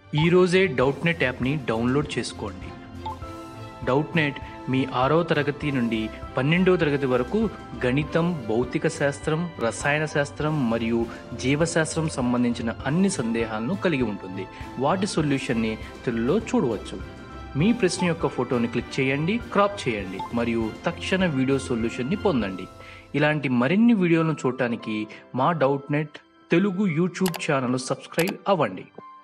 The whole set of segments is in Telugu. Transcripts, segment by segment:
ఈరోజే డౌట్ నెట్ యాప్ని డౌన్లోడ్ చేసుకోండి డౌట్ నెట్ మీ ఆరో తరగతి నుండి పన్నెండవ తరగతి వరకు గణితం భౌతిక శాస్త్రం రసాయన శాస్త్రం మరియు జీవశాస్త్రం సంబంధించిన అన్ని సందేహాలను కలిగి ఉంటుంది వాటి సొల్యూషన్ని తెలుగులో చూడవచ్చు మీ ప్రశ్న యొక్క ఫోటోని క్లిక్ చేయండి క్రాప్ చేయండి మరియు తక్షణ వీడియో సొల్యూషన్ని పొందండి ఇలాంటి మరిన్ని వీడియోలను చూడటానికి మా Doubtnut Telugu YouTube channel subscribe అవ్వండి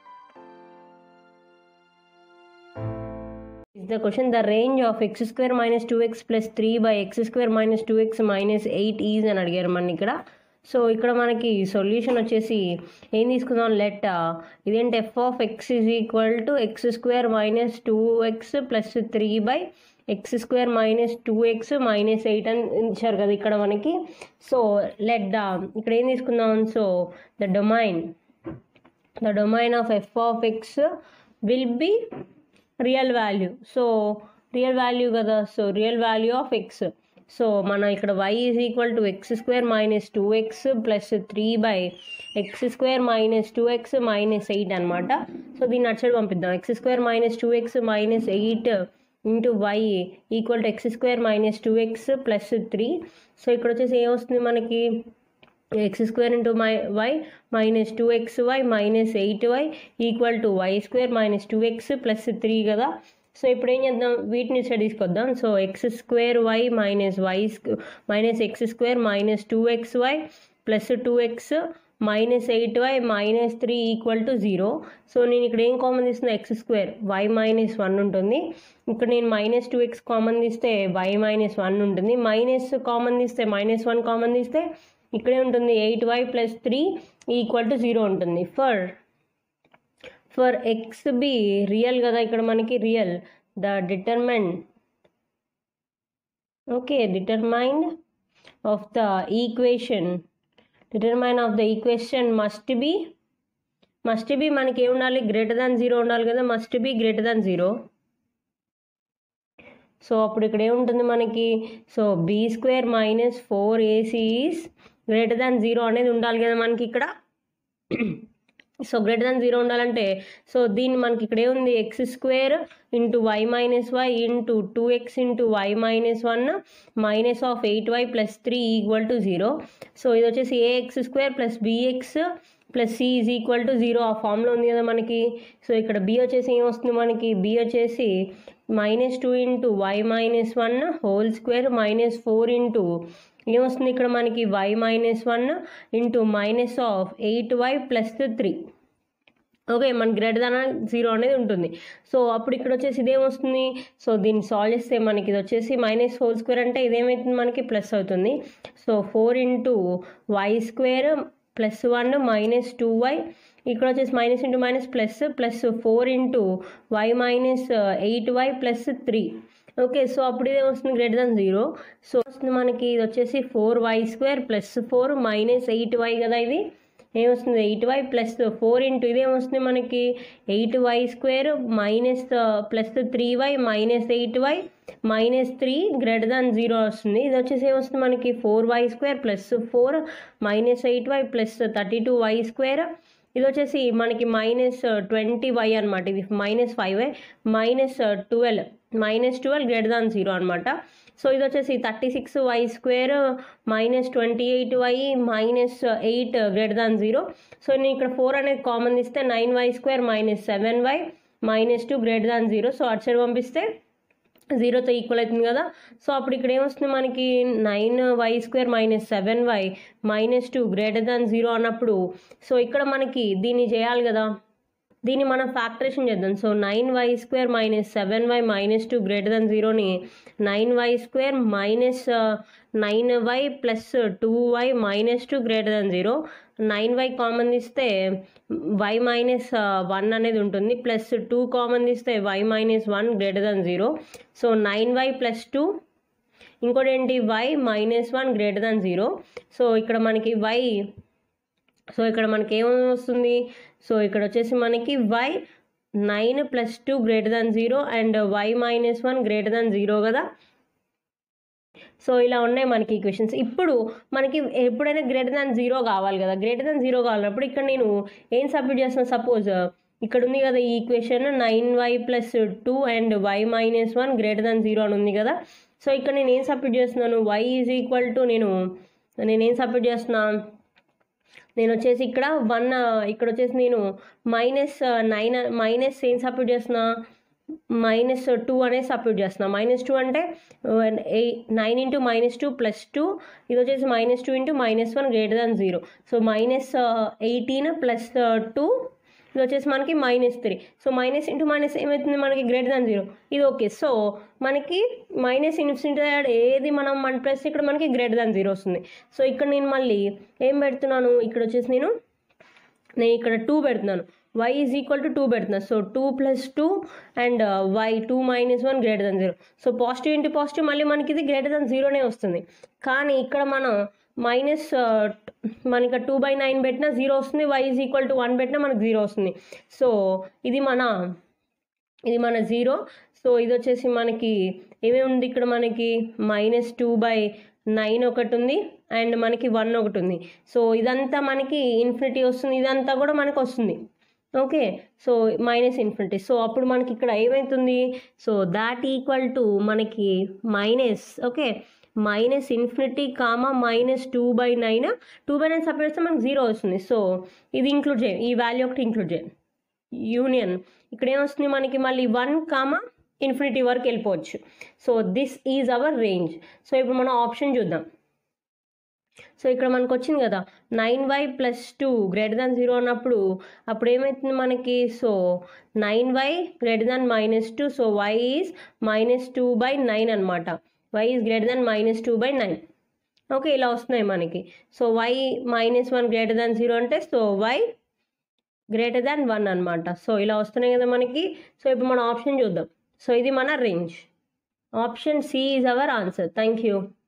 is the question the range of x square minus 2x plus 3 by x square minus 2x minus 8 is అని అడిగారు మన ఇక్కడ సో ఇక్కడ మనకి సొల్యూషన్ వచ్చేసి ఏం తీసుకుందాం లెట్ ఇదేంటి F of X is equal to X square minus two X plus three by X square minus two X minus eight అని ఇచ్చారు కదా ఇక్కడ మనకి సో లెట్ ద ఇక్కడ ఏం తీసుకుందాం so the domain the domain of f of x will be real value so real value కదా so real value of X so మనం ఇక్కడ Y is equal to X square minus two X plus three by X square minus two X minus eight అనమాట సో దీన్ని అటు సైడ్ పంపిద్దాం X square minus two X minus eight into Y equal to X square minus two X plus three so ఇక్కడ వచ్చేసి ఏమొస్తుంది మనకి X square into my Y minus two X Y minus eight Y equal to Y square minus two X plus three కదా సో ఇప్పుడు ఏం చేద్దాం వీటిని సైడ్ తీసుకొద్దాం so X square Y minus Y minus X square minus two X Y plus two X minus eight Y minus three equal to zero so నేను ఇక్కడ ఏం కామన్ తీస్తున్నా X square Y minus one ఉంటుంది ఇక్కడ నేను మైనస్ టూ ఎక్స్ కామన్ తీస్తే వై మైనస్ వన్ ఉంటుంది మైనస్ కామన్ తీస్తే మైనస్ వన్ కామన్ తీస్తే ఇక్కడే ఉంటుంది eight Y plus three equal to zero ఉంటుంది for for X be real కదా ఇక్కడ మనకి real the determine okay determined of the equation determine of the equation must be must be మనకి ఏమి ఉండాలి గ్రేటర్ దాన్ జీరో ఉండాలి కదా must be greater than zero so అప్పుడు ఇక్కడ ఏముంటుంది మనకి so B square minus four AC is greater than zero అనేది ఉండాలి కదా మనకి ఇక్కడ సో గ్రేటర్ దాన్ జీరో ఉండాలంటే సో దీన్ని మనకి ఇక్కడ ఏముంది X square into Y minus Y into two X into Y minus one minus of eight Y plus three equal to zero so ఇది వచ్చేసి A X square plus B X plus C is equal to zero ఆ ఫామ్లో ఉంది కదా మనకి సో ఇక్కడ బి వచ్చేసి ఏం వస్తుంది మనకి బి వచ్చేసి minus two into Y minus one whole square minus four into ఏమొస్తుంది ఇక్కడ మనకి Y minus one into minus of eight Y plus three okay మన గ్రేటర్ దాన్ జీరో అనేది ఉంటుంది సో అప్పుడు ఇక్కడ వచ్చేసి ఇదేమొస్తుంది సో దీన్ని సాల్వ్ చేస్తే మనకి ఇది వచ్చేసి మైనస్ హోల్ స్క్వేర్ అంటే ఇదేమవుతుంది మనకి ప్లస్ అవుతుంది so four into Y square plus one minus two Y ఇక్కడ వచ్చేసి minus into minus plus plus four into Y minus eight Y plus three okay so అప్పుడు ఇదే వస్తుంది గ్రేటర్ దాన్ జీరో సో వస్తుంది మనకి ఇది వచ్చేసి four Y square plus four minus eight Y కదా ఇది ఏమొస్తుంది eight Y plus four into ఇదేమొస్తుంది మనకి eight Y square minus plus three Y minus eight Y minus three greater than zero వస్తుంది ఇది వచ్చేసి ఏమొస్తుంది మనకి four Y square plus four minus eight Y plus thirty two Y square ఇది వచ్చేసి మనకి మైనస్ ట్వంటీ వై అనమాట ఇది minus five Y minus twelve minus twelve greater than zero అనమాట సో ఇది వచ్చేసి thirty six Y square minus twenty eight Y minus eight greater than zero so నేను ఇక్కడ ఫోర్ అనేది కామన్ ఇస్తే nine Y square minus seven Y minus two greater than zero so అటు సైడ్ పంపిస్తే జీరోతో ఈక్వల్ అవుతుంది కదా సో అప్పుడు ఇక్కడ ఏమొస్తుంది మనకి nine Y square minus seven Y minus two greater than zero అన్నప్పుడు సో ఇక్కడ మనకి దీన్ని చేయాలి కదా దీన్ని మనం ఫ్యాక్టరేషన్ చేద్దాం so nine Y square minus seven Y minus two greater than జీరోని nine Y square minus nine Y plus two Y minus two greater than zero nine Y common తీస్తే వై మైనస్ వన్ అనేది ఉంటుంది ప్లస్ టూ కామన్ తీస్తే Y minus one greater than zero so nine Y plus two ఇంకోటి ఏంటి Y minus one greater than zero so ఇక్కడ మనకి వై సో ఇక్కడ మనకి ఏమేమి వస్తుంది సో ఇక్కడ వచ్చేసి మనకి Y nine plus two greater than zero and Y minus one greater than zero కదా సో ఇలా ఉన్నాయి మనకి ఈక్వేషన్స్ ఇప్పుడు మనకి ఎప్పుడైనా గ్రేటర్ దాన్ జీరో కావాలి కదా గ్రేటర్ దాన్ జీరో కావాలన్నప్పుడు ఇక్కడ నేను ఏం సబ్మిట్ చేస్తున్నాను సపోజ్ ఇక్కడ ఉంది కదా ఈ equation nine Y plus two and Y minus one greater than zero అని ఉంది కదా సో ఇక్కడ నేను ఏం సబ్మిట్ చేస్తున్నాను వై ఈజ్ ఈక్వల్ టు నేను నేనేం సబ్మిట్ చేస్తున్నా నేను వచ్చేసి ఇక్కడ వన్ ఇక్కడ వచ్చేసి నేను మైనస్ నైన్ మైనస్ ఏం సబ్మిట్ చేస్తున్నా మైనస్ టూ అనేది సబ్మిట్ చేస్తున్నా మైనస్ టూ అంటే nine into minus two plus two ఇది వచ్చేసి minus two into minus one greater than zero so minus eighteen plus two ఇది వచ్చేసి మనకి minus three so minus into minus ఏమవుతుంది మనకి గ్రేటర్ దాన్ జీరో ఇది ఓకే సో మనకి మైనస్ ఇన్ఫినిటీ ఏది మనం వన్ ప్లస్ ఇక్కడ మనకి గ్రేటర్ దాన్ జీరో వస్తుంది సో ఇక్కడ నేను మళ్ళీ ఏం పెడుతున్నాను ఇక్కడ వచ్చేసి నేను నేను ఇక్కడ టూ పెడుతున్నాను Y is equal to two పెడుతున్నాను so two plus two and Y two minus one greater then zero so positive into positive మళ్ళీ మనకి ఇది గ్రేటర్ దెన్ జీరోనే వస్తుంది కానీ ఇక్కడ మనం మైనస్ మనకి టూ బై నైన్ పెట్టినా జీరో వస్తుంది Y is equal to one పెట్టినా మనకి జీరో వస్తుంది సో ఇది మన ఇది మన జీరో సో ఇది వచ్చేసి మనకి ఏమేమి ఉంది ఇక్కడ మనకి మైనస్ టూ బై నైన్ ఒకటి ఉంది అండ్ మనకి వన్ ఒకటి ఉంది సో ఇదంతా మనకి ఇన్ఫినిటీ వస్తుంది ఇదంతా కూడా మనకు వస్తుంది okay so minus infinity so అప్పుడు మనకి ఇక్కడ ఏమవుతుంది సో దాట్ ఈక్వల్ టు మనకి minus okay minus infinity comma minus two by nine two by nine separate చేస్తే మనకి జీరో వస్తుంది సో ఇది ఇంక్లూడ్ చేయం ఈ వాల్యూ ఒకటి ఇంక్లూడ్ చేయం యూనియన్ ఇక్కడ ఏమొస్తుంది మనకి మళ్ళీ వన్ కామా ఇన్ఫినిటీ వరకు వెళ్ళిపోవచ్చు so this is our range so ఇప్పుడు మనం ఆప్షన్ చూద్దాం సో ఇక్కడ మనకు వచ్చింది కదా nine Y plus two greater than zero అన్నప్పుడు అప్పుడు ఏమవుతుంది మనకి so nine Y greater than minus two so Y is minus two by nine అనమాట Y is greater than minus two by nine okay ఇలా వస్తున్నాయి మనకి so Y minus one greater than zero అంటే so Y greater than one అనమాట సో ఇలా వస్తున్నాయి కదా మనకి సో ఇప్పుడు మన ఆప్షన్ చూద్దాం సో ఇది మన range option C is our answer thank you